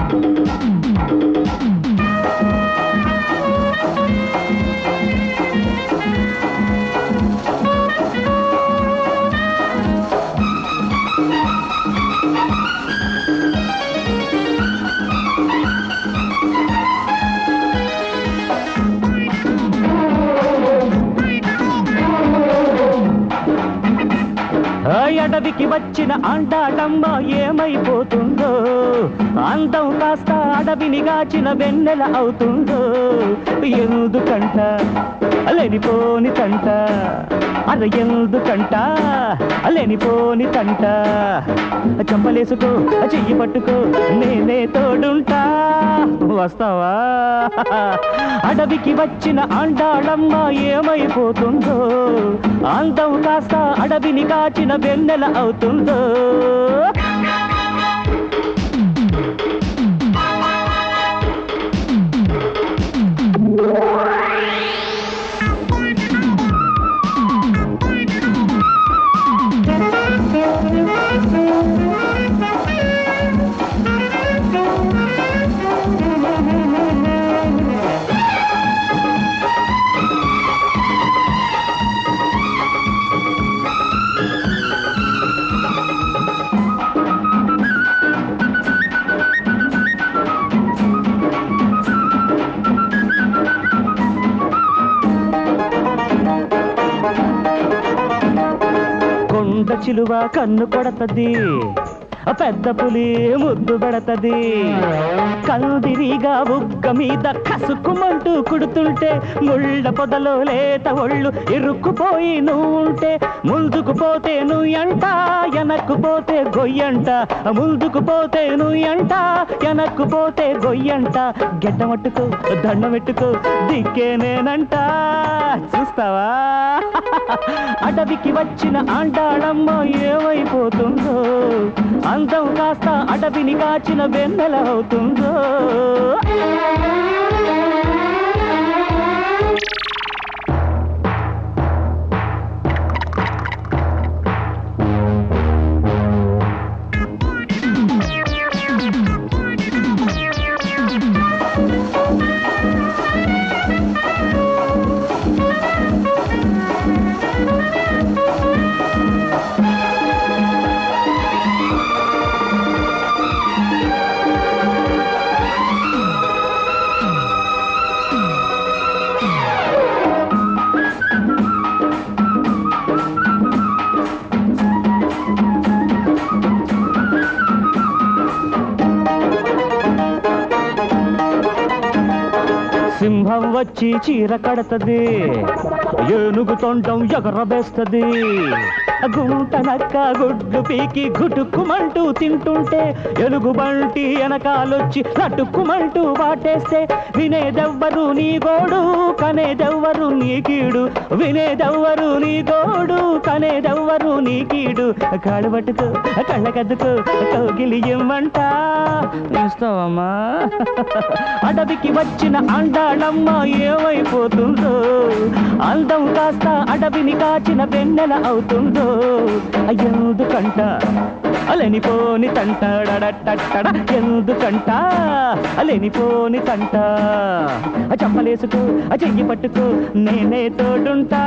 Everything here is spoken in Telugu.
ఆ అడవికి వచ్చిన అండాటమ్మ ఏమైపోతుందో అందం కాస్త అడవిని గాచిన వెన్నెల అవుతుందో ఎందుకంట లేనిపోని తంట అర ఎందుకంట లేనిపోని తంట చెంపలేసుకో చెయ్యి పట్టుకో నేనే తోడుంటా వస్తావా అడవికి వచ్చిన అండాడమ్మ ఏమైపోతుందో అందం కాస్త అడవిని కాచిన వెన్నెల అవుతుందో కొండ చిలువ కన్ను కొడతది ఆ పెద్ద పులి ముద్దు పెడతది కందిరిగా బుగ్గ మీద కసుక్కుమంటూ కుడుతుంటే ముళ్ళ పొదలో లేత ఒళ్ళు ఇరుక్కుపోయి నువ్వు ఉంటే ముందుకు పోతే నువ్వు ఎంట వెనక్కు పోతే గొయ్యంట ముందుకు పోతే నువ్వు ఎంట వెనక్కు పోతే గొయ్యంట గెడ్డమట్టుకో దండమెట్టుకో దిక్కే నేనంట చూస్తావా అడవికి వచ్చిన అంటాడమ్మ ఏమైపోతుందో అందం కాస్త అడవిని కాచిన వెన్నెల అవుతుందో సింహం వచ్చి చీర కడతది ఏనుగు తొండం ఎగరబేస్తది గుంట నక్క గుడ్లు పీకి గుటుక్కుమంటూ తింటుంటే ఎలుగు బంటి వెనకాలొచ్చి నటుక్కుమంటూ వాటేస్తే వినేదెవ్వరు నీ గోడు కనేదెవ్వరు నీ కీడు వినేదెవ్వరు నీ గోడు కనేదెవ్వరు నీ కీడు కాళ్ళు పట్టుకో కళ్ళకద్దుకో కౌగిలి ఇమ్మంట ఇస్తావమ్మా అడవికి వచ్చిన అండాడమ్మ ఏమైపోతుందో అందం కాస్త అడవిని కాచిన వెన్నెల అవుతుందో ఎందుకంట అలనిపోని తంట డడట్టడ ఎందుకంట అలనిపోని తంట చంపలేసుకో చెయ్యి పట్టుకో నేనే తోడుంటా